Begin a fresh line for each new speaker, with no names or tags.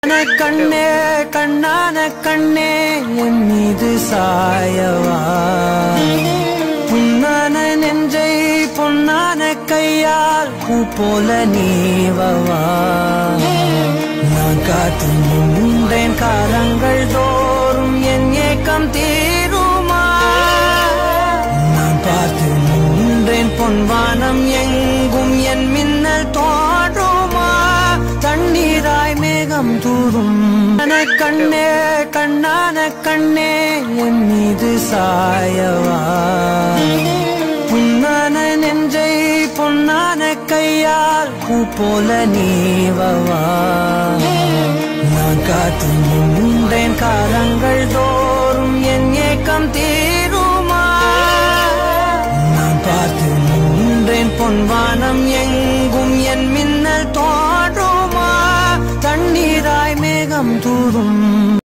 கண்ணே கண்ணான கண்ணே என் மீது சாயவா புண்ணான நெஞ்சை பொன்னான கையால் பூ போல நீவவா நான் காத்து நின்றேன் காலங்கள் தோறும் என் ஏக்கம் தீருமா நான் பார்த்து நின்றேன் பொன்வானம் எங்கும் என் மின்னல் தோன்றுமா தண்ணீராய் மேகம் தூரும் கண்ண கண்ணே கண்ணான கண்ணே என் மீது சாயவா புண்ணான நெஞ்சை பொன்னான கையால் பூ போல நீவவா நான் காத்து நின்றேன் காலங்கள் தோறும் என் ஏக்கம் தீருமா நான் பார்த்து நின்றேன் பொன்வானம் எங்கும் என் மின்னல் தோன்றுமா தண்ணீராய் மேகம் தூரும்